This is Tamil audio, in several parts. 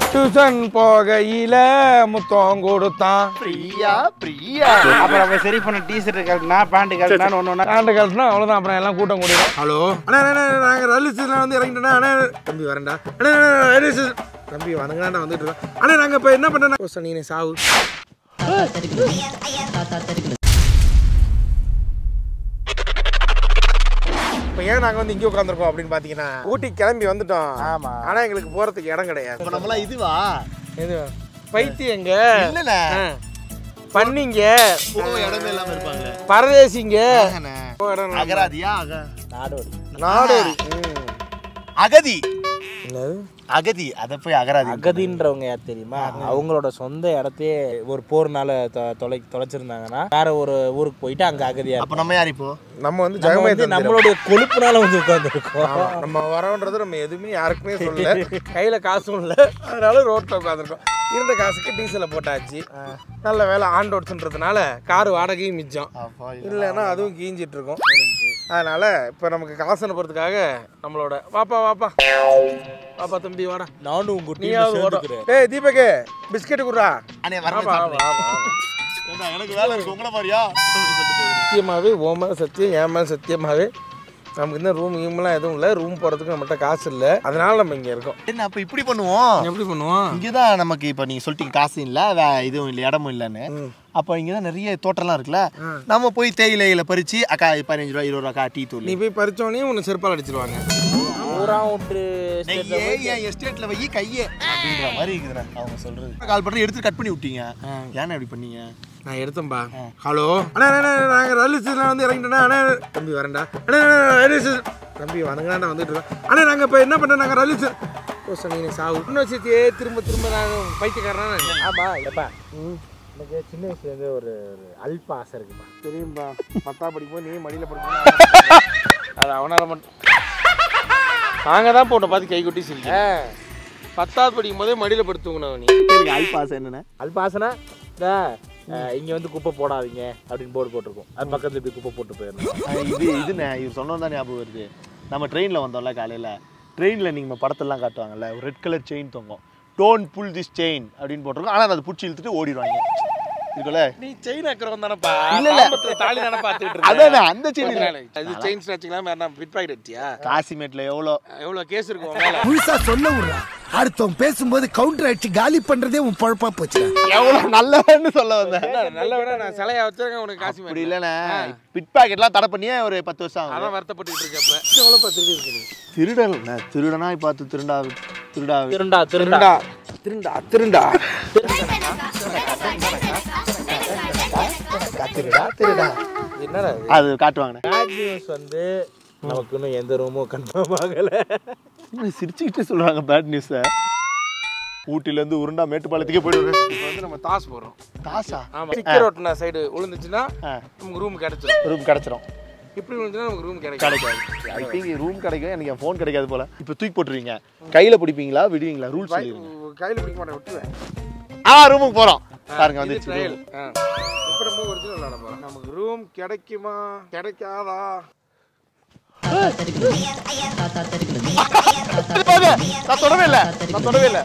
டியூஷன் போகையில முத்தம் கொடுத்தான் பிரியா பிரியா அப்புறம் அவன் சரி பண்ண டிஷர்ட் கழட்டினா பேண்ட் கழட்டினா ஒன்று ஒன்றா ஆண்டு கழிச்சுனா அவ்வளோதான் அப்புறம் எல்லாம் கூட்டம் கூடிடும் ஹலோ அண்ணா அண்ணா நாங்கள் ரயில் ஸ்டேஷனில் வந்து இறங்கிட்டோண்ணா அண்ணா தம்பி வரேன்டா அண்ணா அண்ணா, அண்ணா, ரயில்வே ஸ்டேஷன் தம்பி வணங்கண்ணா வந்துட்டு இருக்கோம் அண்ணா நாங்கள் இப்போ என்ன பண்ணோம் சொன்னீங்க சாவு இப்போ ஏன் நாங்கள் வந்து இங்கே உட்காந்துருக்கோம் அப்படின்னு பார்த்தீங்கன்னா ஊட்டி கிளம்பி வந்துட்டோம் ஆமா. ஆனால் எங்களுக்கு போகிறதுக்கு இடம் கிடையாது இப்ப நம்மளாம் இதுவா இது பைத்தியங்க இல்லல ஆ. பண்ணிங்க போக இடமே இல்லாம இருப்பாங்க பரதேசிங்க அகராதியா அக நாடோடி நாடோடி ம். அகதி என்னது அகதி அத போய் அகராதி அகதின்றவங்க யார் தெரியுமா அவங்களோட சொந்த இடத்தையே ஒரு போர்னால தொ- தொலை தொலைச்சிருந்தாங்கன்னா வேற ஒரு ஊருக்கு போயிட்டு அங்க அகதியா அப்ப நம்ம யார் இப்போ நம்ம வந்து நம்ம வந்து ஜெகமே நம்மளுடைய கொழுப்புனால வந்து உட்காந்துருக்கோம் நம்ம வரோன்றது நம்ம எதுவுமே யாருக்குமே சொல்லல கையில காசும் இல்லை அதனால ரோட்ல உட்காந்துருக்கோம் இருந்த காசுக்கு டீசலை போட்டாச்சு நல்ல வேலை ஆன் ரோட்ஸ்ன்றதுனால கார் வாடகையும் மிச்சம் அப்பா இல்லைன்னா அதுவும் கீஞ்சிட்டு இருக்கும் அதனால இப்போ நமக்கு காசு அனுப்புறதுக்காக நம்மளோட வாப்பா வாப்பா வாப்பா தம்பி வாடா நானும் உங்க டீம் நீயாவது ஓட சேர்ந்துக்கிறேன் டேய் தீபக்கு பிஸ்கெட் குடுறா அண்ணே வாப்பா, வரணும் வாப்பா, வாப்பா. ஏண்டா, எனக்கு வேலை இருக்கு உங்கள மாதிரியா சத்தியமாகவே ஓம சத்தியம் ஏம சத்தியமாகவே நமக்கு இந்த ரூம் கீம்லாம் எதுவும் இல்லை ரூம் போகிறதுக்கு நம்மகிட்ட காசு இல்லை அதனால நம்ம இங்கே இருக்கோம் என்ன அப்ப இப்படி பண்ணுவோம் எப்படி பண்ணுவோம் இங்கதான் நமக்கு இப்ப நீங்க சொல்லிட்டீங்க காசு இல்ல வே இதுவும் இல்ல இடமும் இல்லைன்னு அப்ப இங்கதான் நிறைய தோட்டம்லாம் இருக்குல்ல நம்ம போய் தேயிலையில பறிச்சு அக்கா பதினஞ்சு ரூபா இருபது ரூபா அக்கா டீ தூள் நீ போய் பறிச்சோடனே உன்னை செருப்பால் அடிச்சிருவாங்க ஊரா விட்டு என் எஸ்டேட்ல வை கையே அப்படின்ற மாதிரி இருக்குதுண்ணா அவங்க சொல்றது கால் பண்ணி எடுத்து கட் பண்ணி விட்டீங்க ஏன்னா இப்படி பண்ணீங்க நான் எடுத்தேன்பா ஹலோ அண்ணா அண்ணா நாங்கள் ரயில் ஸ்டேஷனில் வந்து இறங்கிட்டோண்ணா அண்ணா தம்பி வரேன்டா அண்ணா அண்ணா, ரயில்வே ஸ்டேஷன் தம்பி வணங்கண்ணா வந்துட்டு இருக்கோம் அண்ணா நாங்கள் இப்போ என்ன பண்ணோம் நாங்கள் ரயில் ஸ்டேஷன் ஓ சொன்னீங்க சாவு இன்னும் வச்சுட்டே திரும்ப திரும்ப நான் பைத்தியக்காரனா ஆமா இல்லப்பா எனக்கு சின்ன வயசுல இருந்து ஒரு ஒரு அல்ப ஆசை இருக்குப்பா தெரியும்பா பத்தா படிக்கும்போது நீ மடியில் படிக்கணும் அது அவனால மட்டும் நாங்கள் தான் போட்ட பார்த்து கை கொட்டி சிரிக்கிறேன் பத்தாவது படிக்கும் போதே மடியில் படுத்துங்கண்ணா நீ எனக்கு அல்பாசை என்னண்ணே அல்ப ஆசைனா இந்த அஹ், இங்க வந்து குப்பை போடாதீங்க அப்படின்னு போர்டு போட்டிருக்கோம் அது பக்கத்துல இப்படி குப்பை போட்டு போயிடணும் ஆ, இது இதுண்ணே இது சொன்னோம் தான் ஞாபகம் வருது நம்ம ட்ரெயினில் வந்தோம்ல காலையில் ட்ரெயினில் நீங்கள் படத்தெல்லாம் காட்டுவாங்கல்ல ஒரு ரெட் கலர் செயின் தொங்கும் டோன்ட் புல் திஸ் செயின் அப்படின்னு போட்டிருக்கோம் ஆனால் அதை பிடிச்சி இழுத்துட்டு ஓடிடுவாங்க இருக்குல்ல நீ செயின் அக்கிறவன் தானப்பா இல்ல, இல்ல. பாம்பத்துல தாலி தானே பார்த்துட்டு அதானே அந்த செயின் இருக்க அது செயின் ஸ்நாச்சிங்லாம் வேற நான் பிட் பாக்கெட் அடிச்சியா காசிமேட்டில் எவ்வளோ எவ்வளோ கேஸ் இருக்கும் உன் மேல முழுசா சொல்ல விடுறா அடுத்தவன் பேசும்போது கவுண்டர் அடிச்சு காலி பண்றதே உன் பழப்பா போச்சு எவ்வளோ நல்லவன்னு சொல்ல வந்தேன் என்ன, நல்ல விட நான் சிலையா வச்சிருக்கேன் உனக்கு காசு அப்படி இல்லைண்ணே பிட் பாக்கெட்லாம் தடை பண்ணியே ஒரு பத்து வருஷம் ஆகும் அதான் வருத்தப்பட்டுக்கிட்டு இருக்கப்ப எவ்வளோப்பா திருடி இருக்கு நீ திருடல்ண்ணே திருடனாய் பார்த்து திருடா திருடா திருண்டா திருண்டா திருண்டா திருண்டா திருடா திருடா என்னடா இது? அது காட்டுவாங்கண்ணே பேட் நியூஸ் வந்து நமக்கு இன்னும் எந்த ரூமும் கன்ஃபார்ம் ஆகல இன்னும் சிரிச்சுக்கிட்டே சொல்லுவாங்க பேட் நியூஸை ஊட்டிலேருந்து உருண்டா மேட்டுப்பாளையத்துக்கே போயிடுவேன் இப்போ வந்து நம்ம தாஸ் போடுறோம் காசா ஆமா டிக்கெட் ஓட்டுன சைடு விழுந்துச்சுன்னா ஆ. நமக்கு ரூம் கிடைச்சிடும் ரூம் கிடச்சிரும் இப்படி விழுந்துச்சுன்னா நமக்கு ரூம் கிடைக்கும் கிடைக்காது ஐ திங்க் ரூம் கிடைக்கும் எனக்கு என் ஃபோன் கிடைக்காது போல இப்போ தூக்கி போட்டுருவீங்க கையில் பிடிப்பீங்களா விடுவீங்களா ரூல்ஸ் சொல்லிடுங்க கையில் பிடிக்க மாட்டேன் விட்டுருவேன் ஆ ரூமுக்கு போகிறோம் பாருங்க இது வந்து ட்ரையல் இப்போ நம்ம ஒரிஜினல் விளாட போகிறோம் நமக்கு ரூம் கிடைக்குமா கிடைக்காதா நான் தொடவே இல்லை நான் தொடவே இல்லை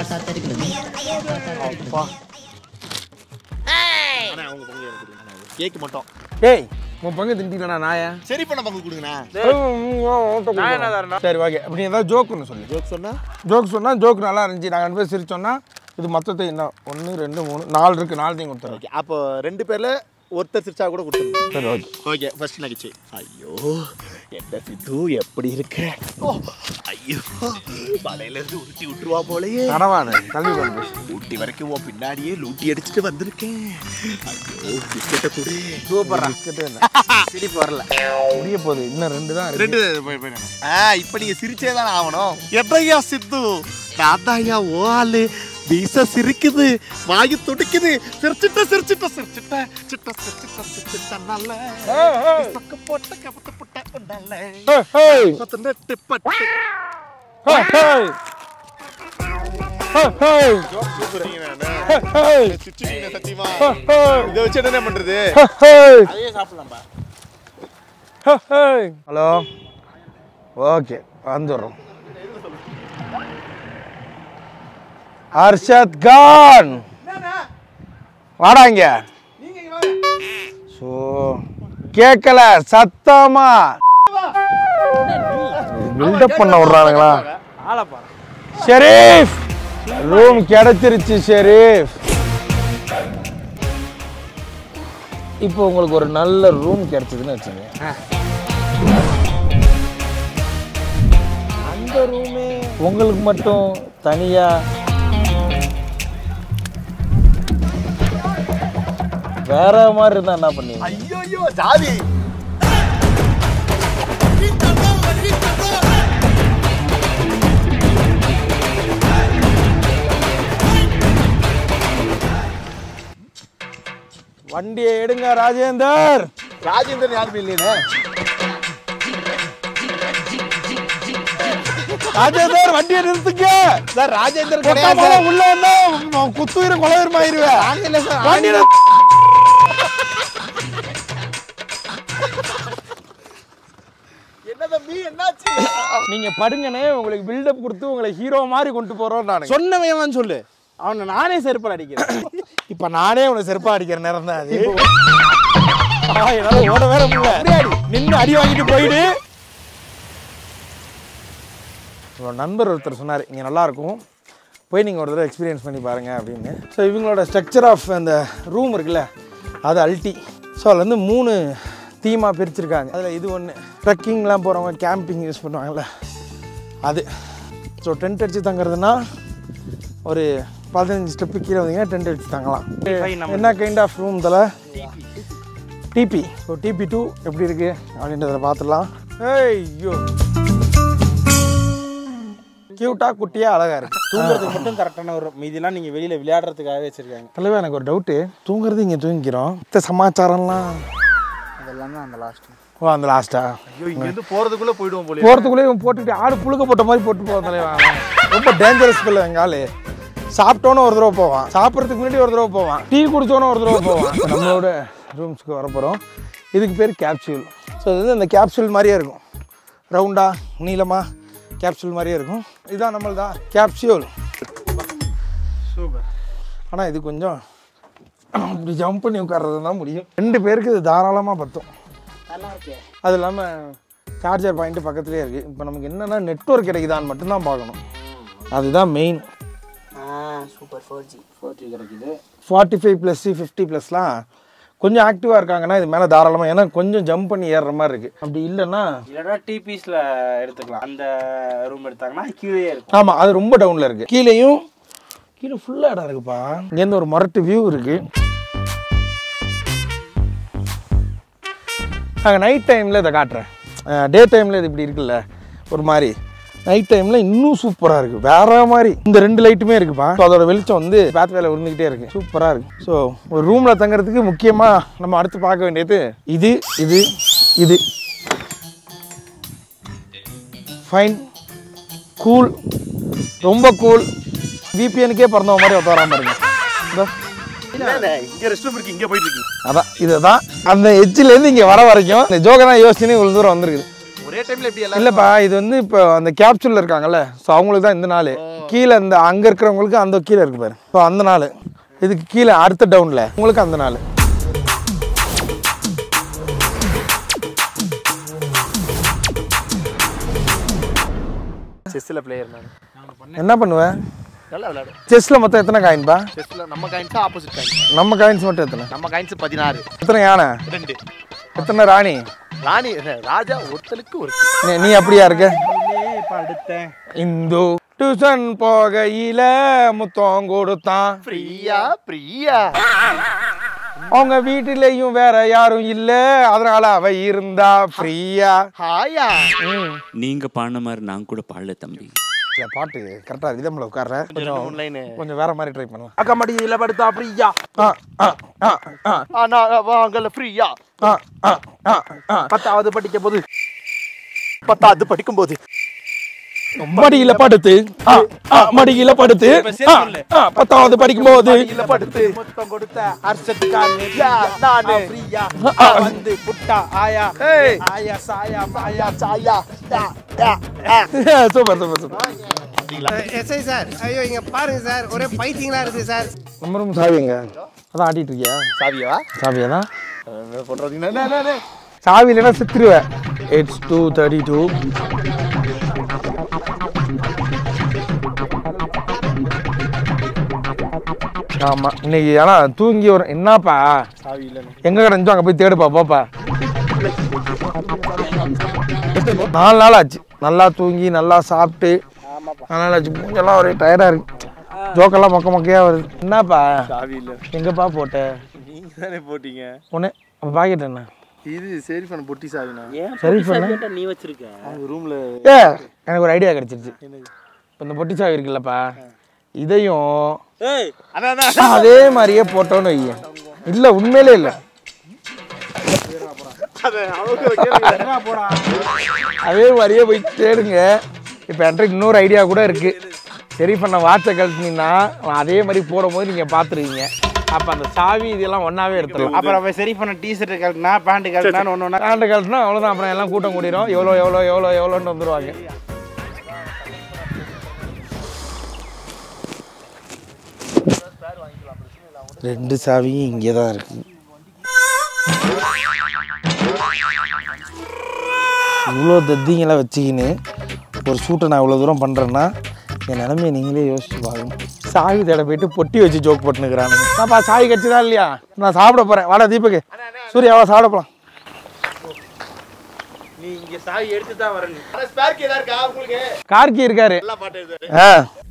கேக் மட்டும் டேய் உன் பங்கு திண்டிக்கலடா நாயா சரி பண்ண பங்கு கொடுங்கண்ணா நான் என்ன தரேன்டா? சரி ஓகே அப்படி ஏதாவது ஜோக் ஒன்று சொல்லு ஜோக் சொன்னா ஜோக் சொன்னா ஜோக் நல்லா இருந்துச்சு நாங்கள் ரெண்டு பேர் சிரிச்சோன்னா இது மொத்தத்தை என்ன ஒன்று ரெண்டு மூணு நாலு இருக்கு நாலு தான் கொடுத்துறேன் ஓகே அப்போ ரெண்டு பேர்ல ஒருத்தர் சிரிச்சா கூட கொடுத்துருங்க சரி ஓகே ஓகே ஃபர்ஸ்ட் நகைச்சு ஐயோ என்ன சித்து எப்படி இருக்க ஓ ஐயோ மலையில இருந்து உருட்டி விட்டுருவா போலயே கனவானு கல்வி கொண்டு ஊட்டி வரைக்கும் உன் பின்னாடியே லூட்டி அடிச்சுட்டு வந்திருக்கேன் ஐயோ பிஸ்கெட்டை கொடு சூப்பரா சிரிப்பு வரல முடிய போகுது இன்னும் ரெண்டு தான் இருக்கு. ரெண்டு ஆ இப்போ நீங்க சிரிச்சே தானே ஆகணும் எப்படியா சித்து நான் தான்யா ஓ ஆளு வீச சிரிக்குது வாயு துடிக்குது சிரிச்சிட்ட சிரிச்சிட்ட சிரிச்சிட்ட சிட்ட சிரிச்சிட்ட சிரிச்சிட்ட நல்ல சொக்கு போட்ட கபத்து புட்ட உண்டால ஹே, ஹே, பத்து நெட்டு பட்டு ஹே, ஹே. ஹே, ஹே, ஹே, ஹே, சிரிச்சிட்டீங்க சத்தியமா ஹே, ஹே, இதை வச்சு என்ன பண்றது ஹே, ஹே. அதையே சாப்பிடலாம்பா ஹலோ ஓகே வந்துடுறோம் அர்ஷத் கான் வாடா இங்க ஸோ கேட்கல சத்தமா பில்டப் பண்ண விடுறானுங்களா ஷெரீஃப் ரூம் கிடைச்சிருச்சு ஷெரீஃப் இப்போ உங்களுக்கு ஒரு நல்ல ரூம் கிடைச்சதுன்னு வச்சுங்க அந்த ரூமே உங்களுக்கு மட்டும் தனியா வேற மாதிரி இருந்தா என்ன பண்ணுவீங்க ஐயோ ஜாதி வண்டியை எடுங்க ராஜேந்தர் ராஜேந்திரன் யாருமே இல்லையே ராஜேந்தர் வண்டியை நிறுத்துங்க சார் ராஜேந்திரன் கொட்டா கிடையாது போல சார். உள்ள வந்தா குத்துயிர கொலையுமாயிருவேன் நாங்க இல்ல சார் வண்டி என்ன தம்பி என்னாச்சு நீங்க படுங்கனே உங்களுக்கு பில்டப் கொடுத்து உங்களை ஹீரோ மாதிரி கொண்டு போறோம் நான் சொன்னவன் சொல்லு அவனை நானே செருப்பால் அடிக்கிறேன் இப்ப நானே உனக்கு செருப்பா அடிக்கிற நேரம் தான் அது ஆ, என்னால ஓட வேற முடியல நின்று அடி வாங்கிட்டு போயிடு என்னோட நண்பர் ஒருத்தர் சொன்னார் இங்கே நல்லா இருக்கும் போய் நீங்கள் ஒரு தடவை எக்ஸ்பீரியன்ஸ் பண்ணி பாருங்க அப்படின்னு ஸோ இவங்களோட ஸ்ட்ரக்சர் ஆஃப் அந்த ரூம் இருக்குல்ல அது அல்டி ஸோ அதில் வந்து மூணு தீமாக பிரிச்சிருக்காங்க அதில் இது ஒன்று ட்ரெக்கிங்லாம் போகிறவங்க கேம்பிங் யூஸ் பண்ணுவாங்கல்ல அது ஸோ டென்ட் அடித்து தங்குறதுனா ஒரு பதினஞ்சு ஸ்டெப்பு கீழே வந்தீங்கன்னா டென்ட் அடித்து தங்கலாம் என்ன கைண்ட் ஆஃப் ரூம் தல டிபி ஸோ டிபி டூ எப்படி இருக்கு அப்படின்றத பார்த்துடலாம் ஐயோ கியூட்டா குட்டியா அழகா இருக்கு தூங்குறதுக்கு மட்டும் கரெக்டான ஒரு மீதிலாம் நீங்கள் வெளியில் விளையாடுறதுக்காகவே வச்சுருக்காங்க தலைவா எனக்கு ஒரு டவுட்டு தூங்குறது இங்கே தூங்கிக்கிறோம் இந்த சமாச்சாரம்லாம் அதெல்லாம் தான் அந்த லாஸ்ட் ஓ அந்த லாஸ்ட்டா ஐயோ இங்க இருந்து போறதுக்குள்ள போயிடுவோம் போல போகிறதுக்குள்ளே இவன் போட்டுட்டு ஆடு புழுக்க போட்ட மாதிரி போட்டு போவான் தலைவா அவன். ரொம்ப டேஞ்சரஸ் பிள்ளை எங்க ஆளு சாப்பிட்டோன்னு ஒரு தடவை போவான் சாப்பிட்றதுக்கு முன்னாடி ஒரு தடவை போவான் டீ குடிச்சோன்னு ஒரு தடவை போவான் நம்மளோட ரூம்ஸ்க்கு வரப்போகிறோம் இதுக்கு பேர் கேப்சூல் ஸோ இது வந்து இந்த கேப்சூல் மாதிரியே இருக்கும் ரவுண்டா நீளமா கேப்சூல் மாதிரியே இருக்கும் இதுதான் நம்மள்தா கேப்சியூல் சூப்பர் ஆனால் இது கொஞ்சம் இப்படி ஜம்ப் பண்ணி உட்கார்றது தான் முடியும் ரெண்டு பேருக்கு இது தாராளமாக பத்தும் நல்லா இருக்கே அது இல்லாமல் சார்ஜர் பாயிண்ட்டு பக்கத்துலேயே இருக்குது இப்போ நமக்கு என்னென்னா நெட்ஒர்க் கிடைக்குதான்னு மட்டும்தான் பார்க்கணும் அதுதான் மெயின் ஆ super four G four G கிடைக்குது ஃபார்ட்டி ஃபைவ் ப்ளஸ் ஃபிஃப்டி ப்ளஸ்லாம் கொஞ்சம் ஆக்டிவாக இருக்காங்கன்னா இது மேலே தாராளமாக ஏன்னா கொஞ்சம் ஜம்ப் பண்ணி ஏறுற மாதிரி இருக்குது அப்படி இல்லைன்னா இல்லைன்னா டிபிஸில் எடுத்துக்கலாம் அந்த ரூம் எடுத்தாங்கன்னா கீழே இருக்கும் ஆமாம் அது ரொம்ப டவுனில் இருக்குது கீழேயும் கீழே ஃபுல்லாக இடம் இருக்குப்பா இங்கேருந்து ஒரு மரட்டு வியூ இருக்குது நாங்கள் நைட் டைமில் இதை காட்டுறேன் டே டைமில் இது இப்படி இருக்குல்ல ஒரு மாதிரி நைட் டைமில் இன்னும் சூப்பராக இருக்குது வேற மாதிரி இந்த ரெண்டு லைட்டுமே இருக்குப்பா ஸோ அதோட வெளிச்சம் வந்து பேத் வேலை விழுந்துக்கிட்டே இருக்கு சூப்பராக இருக்கு ஸோ ஒரு ரூமில் தங்குறதுக்கு முக்கியமாக நம்ம அடுத்து பார்க்க வேண்டியது இது இது இது ஃபைன் கூல் ரொம்ப கூல் விபிஎனுக்கே பிறந்தவங்க மாதிரி உட்காராம பாருங்க இதோ. இங்க ரெஸ்ட் ரூம் இருக்கு இங்க போயிட்டு இருக்கு அதான் இதுதான் அந்த எட்ஜிலேருந்து இங்கே வர வரைக்கும் இந்த ஜோகை தான் யோசிச்சுன்னு இவ்வளோ தூரம் வந்திருக்குது ஒரே டைம்ல எப்படி எல்லாம் இல்லைப்பா இது வந்து இப்போ அந்த கேப்சூலில் இருக்காங்கல்ல ஸோ அவங்களுக்கு தான் இந்த நாள் கீழே இந்த அங்கே இருக்கிறவங்களுக்கு அந்த கீழே இருக்கு பாரு ஸோ அந்த நாள் இதுக்கு கீழே அடுத்த டவுனில் உங்களுக்கு அந்த நாள் செஸ்ல பிளேயர் நான் என்ன பண்ணுவேன் நல்லா விளையாடு செஸ்ஸில் மொத்தம் எத்தனை காயின்பா செஸ்ல நம்ம காயின்ஸ் ஆப்போசிட் காயின்ஸ் நம்ம காயின்ஸ் மட்டும் எத்தனை நம்ம காயின்ஸ் பதினாறு எத்தனை யானை ரெண்டு எத்தனை ராணி ராணி ராஜா ஒருத்தனுக்கு ஒரு நீ- நீ அப்படியா இருக்க இப்போ அடுத்தேன் இந்து டியூஷன் போகையில முத்தம் கொடுத்தான் பிரியா பிரியா அவங்க வீட்டிலையும் வேற யாரும் இல்ல அதனால அவ இருந்தா ஃப்ரீயா ஹாயா நீங்க பாடின மாதிரி நான் கூட பாடல தம்பி இந்த பாட்டு கரெக்டா ரிதம்ல உட்கார்ற கொஞ்சம் மூணு லைன் கொஞ்சம் வேற மாதிரி ட்ரை பண்ணலாம் அக்கா மடியில் படுத்தா அப்படியா ஆ, ஆ, ஆ, ஆ, ஆனா வாங்கல ஃப்ரீயா ஆ, ஆ, ஆ, ஆ. பத்தாவது படிக்க போது பத்தாவது படிக்கும்போது மடியில படுத்து ஆ, ஆ, மடியில படுத்து ஆ, ஆ, பத்தாவது படிக்கும் போது படுத்து மொத்தம் கொடுத்த ஹர்ஷத்துக்காக நானு ஃப்ரீயா வந்து புட்டா ஆயா ஆயா சாயா பாயா சாயா super super super SI sir ஐயோ இங்க பாருங்க சார் ஒரே பைத்தியங்களா இருக்கு சார் ரொம்ப ரொம்ப சாவிங்க அதான் ஆட்டிட்டு இருக்கியா சாவியாவா சாவியா தான் போட்டுறீங்கன்னா சாவி இல்லைன்னா சித்துருவேன் இட்ஸ் டூ தேர்ட்டி டூ ஆமா இன்னைக்கு ஆனா தூங்கி ஒரு என்னப்பா எங்க கிடந்துச்சோ அங்க போய் தேடுப்பா போப்பா நாலு நாள் ஆச்சு நல்லா தூங்கி நல்லா சாப்பிட்டு நாலு நாள் ஆச்சு மூஞ்செல்லாம் ஒரே டயர்டா இருக்கு ஜோக்கெல்லாம் மொக்க மொக்கையா வருது என்னப்பா சாவி இல்ல எங்கப்பா போட்ட நீங்க தானே போட்டீங்க ஒன்று பாக்கெட் என்ன இது சரி பண்ண பொட்டி சாவினா சரி பண்ண நீ வச்சிருக்க அந்த ரூம்ல ஏ எனக்கு ஒரு ஐடியா கிடைச்சிருச்சு இப்போ இந்த பொட்டி சாவி இருக்குல்லப்பா இதையும் ஏய் அதே மாதிரியே போட்டோன்னு வைய இல்லை உண்மையிலே இல்லை அதே மாதிரியே போய் தேடுங்க இப்போ என்கிட்ட இன்னொரு ஐடியா கூட இருக்கு சரி பண்ண வாட்சை கழட்டினீங்கன்னா அதே மாதிரி போடும்போது நீங்கள் பார்த்துருவீங்க அப்போ அந்த சாவி இதெல்லாம் ஒன்றாவே எடுத்துடலாம் அப்புறம் அவன் சரி பண்ண டிஷர்ட் கழட்டினா பேண்ட் கழட்டினா ஒன்று ஒன்றா ஆண்டு கழட்டினா அவ்வளோதான் அப்புறம் எல்லாம் கூட்டம் கூடிரும் எவ்வளோ எவ்வளோ எவ்வளோ எவ்வளோன்னு வந்துடுவாங்க ரெண்டு சாவியும் இங்கே தான் இருக்கு இவ்வளோ தத்திங்கெல்லாம் வச்சுக்கின்னு ஒரு சூட்டை நான் இவ்வளோ தூரம் பண்ணுறேன்னா என் நிலமையை நீங்களே யோசிச்சு பாருங்க சாவி தேட போயிட்டு பொட்டி வச்சு ஜோக் போட்டுனுக்குறானுங்க நான்ப்பா சாவி கட்சிதா இல்லையா நான் சாப்பிட போகிறேன் வாடா தீபக்கு சூர்யாவா சாப்பிட போகலாம் நீ இங்க சாவி எடுத்து தான் வரணும் ஸ்பேர் கீ இருக்கா உங்களுக்கு கார்கி இருக்காரு நல்லா பாட்டு எழுதுறாரு ஆ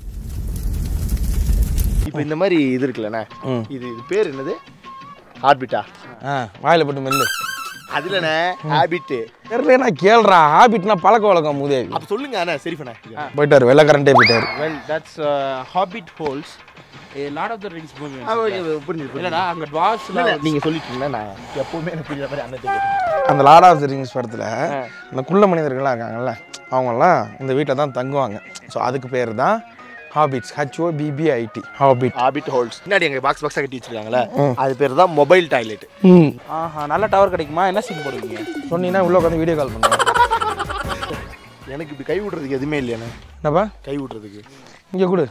இப்போ இந்த மாதிரி இது இருக்குல்லண்ணே ம். இது இது பேர் என்னது ஹார்பிட்டா ஆ வாயில போட்டு மெல்லு அதுலண்ணே ஹாபிட் தெரியல நான் கேள்றா ஹாபிட்னா பழக்க வழக்கம் மூதேவி அப்ப சொல்லுங்க அண்ணா சரி பண்ண போயிட்டாரு வெள்ளை கரண்டே போயிட்டாரு well that's hobbit holes a lord of the rings movie புரிஞ்சுது இல்லடா அங்க டுவார்ஸ்ல நீங்க சொல்லிட்டீங்கன்னா நான் எப்பவுமே எனக்கு புரியுற மாதிரி அண்ணன் அந்த லார்ட் ஆஃப் தி ரிங்ஸ் படத்தில் இந்த குள்ள மனிதர்கள்லாம் இருக்காங்கல்ல அவங்கெல்லாம் இந்த வீட்டில் தான் தங்குவாங்க ஸோ அதுக்கு பேர் தான் ஹாபிட்ஸ் ஹச்ஓ பிபிஐடி ஹாபிட் ஹாபிட் ஹோல்ஸ் முன்னாடி எங்க பாக்ஸ் பாக்ஸா கட்டி வச்சிருக்காங்கல்ல அது பேர் தான் மொபைல் டாய்லெட் ம் ஆஹா நல்ல டவர் கிடைக்குமா என்ன சிம் போடுவீங்க சொன்னீங்கன்னா உள்ள உட்காந்து வீடியோ கால் பண்ணுவேன் எனக்கு இப்படி கை விடுறதுக்கு எதுவுமே இல்லையாண்ணே என்னப்பா கை விடுறதுக்கு இங்கே கொடு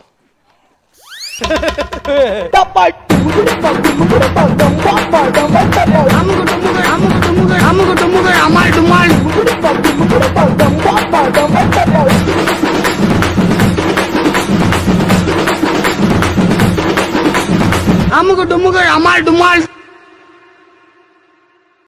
அமுகு டுமுகு அமால் டுமால்